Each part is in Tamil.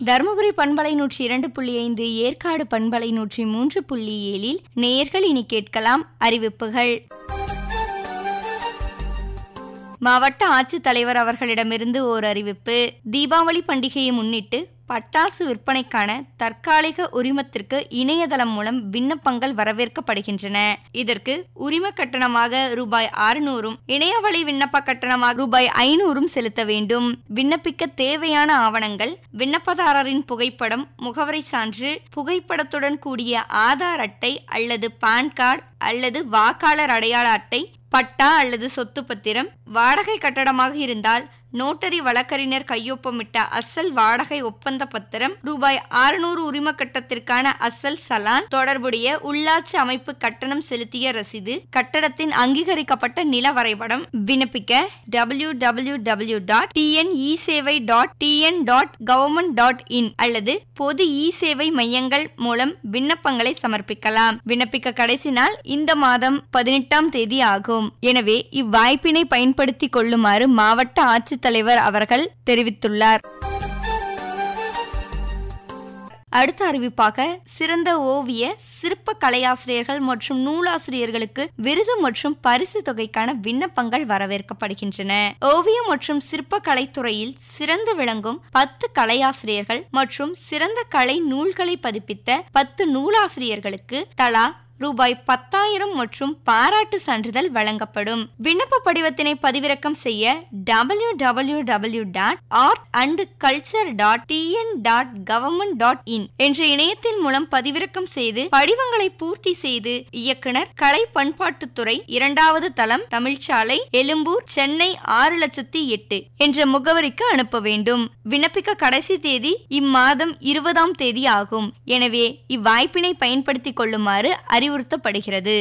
தருமபுரி பண்பலை நூற்றி இரண்டு புள்ளி ஐந்து ஏற்காடு பண்பலை நூற்றி மூன்று புள்ளி ஏழில் நேயர்கள் இனி கேட்கலாம் அறிவிப்புகள் மாவட்ட ஆட்சித்தலைவர் அவர்களிடமிருந்து ஓர் அறிவிப்பு தீபாவளி பண்டிகையை முன்னிட்டு பட்டாசு விற்பனைக்கான தற்காலிக உரிமத்திற்கு இணையதளம் மூலம் விண்ணப்பங்கள் வரவேற்கப்படுகின்றன இதற்கு உரிம கட்டணமாக ரூபாய் அறுநூறும் இணையவழி விண்ணப்ப கட்டணமாக ரூபாய் ஐநூறும் செலுத்த வேண்டும் விண்ணப்பிக்க தேவையான ஆவணங்கள் விண்ணப்பதாரரின் புகைப்படம் முகவரி சான்று புகைப்படத்துடன் கூடிய ஆதார் அட்டை அல்லது பான் கார்டு அல்லது வாக்காளர் அடையாள அட்டை பட்டா அல்லது சொத்து பத்திரம் வாடகை கட்டடமாக இருந்தால் நோட்டரி வழக்கறிஞர் கையொப்பமிட்ட அசல் வாடகை ஒப்பந்த பத்திரம் ரூபாய் அறுநூறு உரிம கட்டத்திற்கான அசல் சலான் தொடர்புடைய உள்ளாட்சி அமைப்பு கட்டணம் செலுத்திய ரசீது கட்டடத்தின் அங்கீகரிக்கப்பட்ட நில வரைபடம் விண்ணப்பிக்க W W W dot TN E சேவை dot TN dot government dot in அல்லது பொது இ சேவை மையங்கள் மூலம் விண்ணப்பங்களை சமர்ப்பிக்கலாம் விண்ணப்பிக்க கடைசி நாள் இந்த மாதம் பதினெட்டாம் தேதி ஆகும் எனவே இவ்வாய்ப்பினை பயன்படுத்திக் கொள்ளுமாறு மாவட்ட ஆட்சித்தலைவர் அவர்கள் தெரிவித்துள்ளார் அடுத்த அறிவிப்பாக சிறந்த ஓவிய சிற்ப கலையாசிரியர்கள் மற்றும் நூலாசிரியர்களுக்கு விருது மற்றும் பரிசு தொகைக்கான விண்ணப்பங்கள் வரவேற்கப்படுகின்றன ஓவியம் மற்றும் சிற்ப கலைத்துறையில் சிறந்து விளங்கும் பத்து கலையாசிரியர்கள் மற்றும் சிறந்த கலை நூல்களை பதிப்பித்த பத்து நூலாசிரியர்களுக்கு தலா ரூபாய் பத்தாயிரம் மற்றும் பாராட்டு சான்றிதழ் வழங்கப்படும் விண்ணப்ப படிவத்தினை பதிவிறக்கம் செய்ய W W W dot art and culture dot TN dot government dot in என்ற இணையத்தின் மூலம் பதிவிறக்கம் செய்து படிவங்களை பூர்த்தி செய்து இயக்குனர் கலை பண்பாட்டுத்துறை இரண்டாவது தளம் தமிழ்ச்சாலை எழும்பூர் சென்னை ஆறு லட்சத்தி எட்டு என்ற முகவரிக்கு அனுப்ப வேண்டும் விண்ணப்பிக்க கடைசி தேதி இம்மாதம் இருபதாம் தேதி ஆகும் எனவே இவ்வாய்ப்பினை பயன்படுத்திக் கொள்ளுமாறு அறிவுறுத்தப்படுகிறது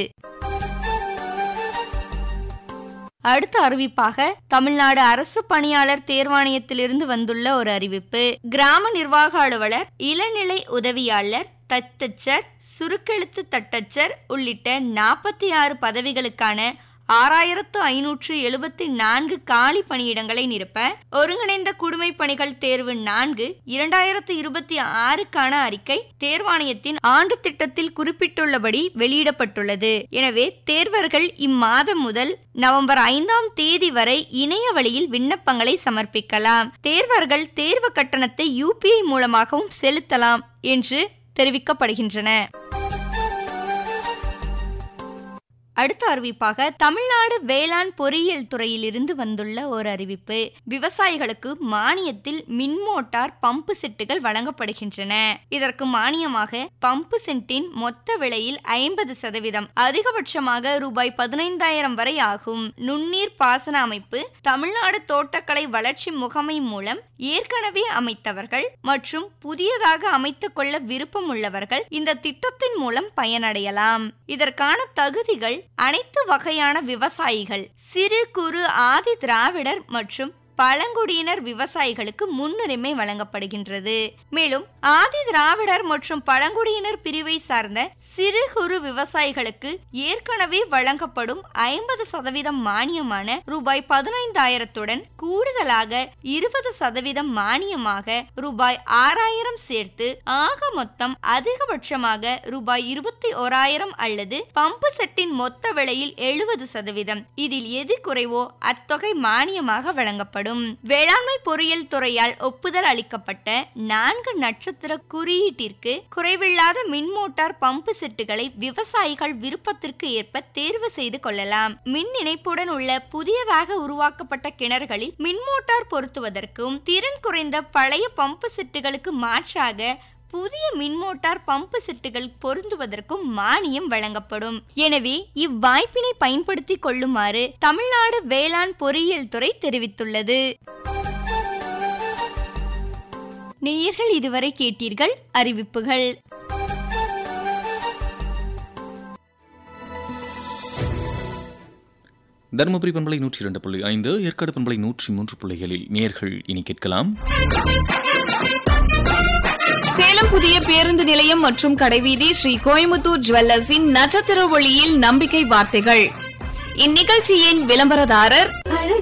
அடுத்த அறிவிப்பாக தமிழ்நாடு அரசு பணியாளர் தேர்வாணையத்திலிருந்து வந்துள்ள ஒரு அறிவிப்பு கிராம நிர்வாக அலுவலர் இளநிலை உதவியாளர் தட்டச்சர் சுருக்கெழுத்து தட்டச்சர் உள்ளிட்ட நாற்பத்தி ஆறு பதவிகளுக்கான ஆறாயிரத்து ஐநூற்று எழுபத்தி நான்கு காலி பணியிடங்களை நிரப்ப ஒருங்கிணைந்த குடிமை பணிகள் தேர்வு நான்கு இரண்டாயிரத்து இருபத்தி ஆறுக்கான அறிக்கை தேர்வாணையத்தின் ஆண்டு திட்டத்தில் குறிப்பிட்டுள்ளபடி வெளியிடப்பட்டுள்ளது எனவே தேர்வர்கள் இம்மாதம் முதல் நவம்பர் ஐந்தாம் தேதி வரை இணைய வழியில் விண்ணப்பங்களை சமர்ப்பிக்கலாம் தேர்வர்கள் தேர்வு கட்டணத்தை யூபிஐ மூலமாகவும் செலுத்தலாம் என்று தெரிவிக்கப்படுகின்றன அடுத்த அறிவிப்பாக தமிழ்நாடு வேளாண் பொறியியல் துறையிலிருந்து வந்துள்ள ஒரு அறிவிப்பு விவசாயிகளுக்கு மானியத்தில் மின் மோட்டார் பம்பு செட்டுகள் வழங்கப்படுகின்றன இதற்கு மானியமாக பம்பு செட்டின் மொத்த விலையில் ஐம்பது சதவீதம் அதிகபட்சமாக ரூபாய் பதினைந்தாயிரம் வரை ஆகும் நுண்ணீர் பாசன அமைப்பு தமிழ்நாடு தோட்டக்கலை வளர்ச்சி முகமை மூலம் ஏற்கனவே அமைத்தவர்கள் மற்றும் புதியதாக அமைத்துக் கொள்ள விருப்பம் உள்ளவர்கள் இந்த திட்டத்தின் மூலம் பயனடையலாம் இதற்கான தகுதிகள் அனைத்து வகையான விவசாயிகள் சிறு குறு ஆதி திராவிடர் மற்றும் பழங்குடியினர் விவசாயிகளுக்கு முன்னுரிமை வழங்கப்படுகின்றது மேலும் ஆதி திராவிடர் மற்றும் பழங்குடியினர் பிரிவை சார்ந்த சிறு குறு விவசாயிகளுக்கு ஏற்கனவே வழங்கப்படும் ஐம்பது சதவீதம் மானியமான ரூபாய் பதினைந்தாயிரத்துடன் கூடுதலாக இருபது சதவீதம் மானியமாக ரூபாய் ஆறாயிரம் சேர்த்து ஆக மொத்தம் அதிகபட்சமாக ரூபாய் இருபத்தி ஓராயிரம் அல்லது பம்பு செட்டின் மொத்த விலையில் எழுபது சதவீதம் இதில் எது குறைவோ அத்தொகை மானியமாக வழங்கப்படும் வேளாண்மை பொறியியல் துறையால் ஒப்புதல் அளிக்கப்பட்ட நான்கு நட்சத்திர குறியீட்டிற்கு குறைவில்லாத மின் மோட்டார் பம்பு செட்டுகளை விவசாயிகள் விருப்பத்திற்கு ஏற்ப தேர்வு செய்து கொள்ளலாம் மின் இணைப்புடன் உள்ள புதியதாக உருவாக்கப்பட்ட கிணறுகளில் மின் மோட்டார் பொருத்துவதற்கும் திறன் குறைந்த பழைய பம்பு செட்டுகளுக்கு மாற்றாக புதிய மின் மோட்டார் பம்பு செட்டுகள் பொருந்துவதற்கும் மானியம் வழங்கப்படும் எனவே இவ்வாய்ப்பினை பயன்படுத்திக் கொள்ளுமாறு தமிழ்நாடு வேளாண் பொறியியல் துறை தெரிவித்துள்ளது நேயர்கள் இதுவரை கேட்டீர்கள் அறிவிப்புகள் தருமபுரி பண்பலை நூற்றி இரண்டு புள்ளி ஐந்து ஏற்காடு பண்பலை நூற்றி மூன்று புள்ளிகளில் நேர்கள் இனி கேட்கலாம் சேலம் புதிய பேருந்து நிலையம் மற்றும் கடைவீதி ஸ்ரீ கோயம்புத்தூர் ஜுவல்லர்ஸின் நட்சத்திர ஒளியில் நம்பிக்கை வார்த்தைகள் இந்நிகழ்ச்சியின் விளம்பரதாரர் அழகு